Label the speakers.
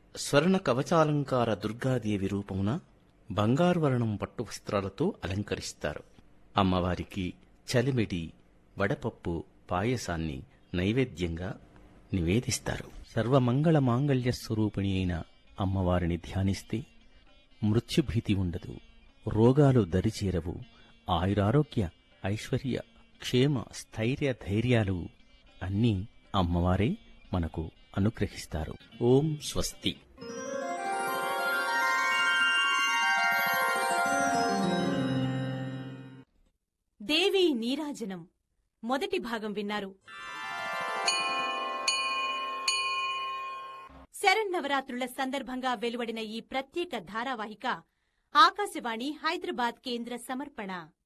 Speaker 1: స్వర్ణ కవచాలంకార దుర్గాదేవి రూపమున బంగారు వర్ణం పట్టు వస్త్రాలతో అలంకరిస్తారు అమ్మవారికి చలిమిడి వడపప్పు పాయసాన్ని నైవేద్యంగా నివేదిస్తారు సర్వమంగళ మాంగళ్య స్వరూపిణి అయిన అమ్మవారిని ధ్యానిస్తే మృత్యుభీతి ఉండదు రోగాలు దరిచేరవు ఆయురారోగ్య ఐశ్వర్య క్షేమ స్థైర్య ధైర్యాలు అన్నీ అమ్మవారే మనకు అనుగ్రహిస్తారు ఓం స్వస్తి
Speaker 2: దేవి నీరాజనం మొదటి భాగం విన్నారు శరన్నవరాత్రుల సందర్భంగా వెలువడిన ఈ ప్రత్యేక ధారావాహిక ఆకాశవాణి హైదరాబాద్ కేంద్ర సమర్పణ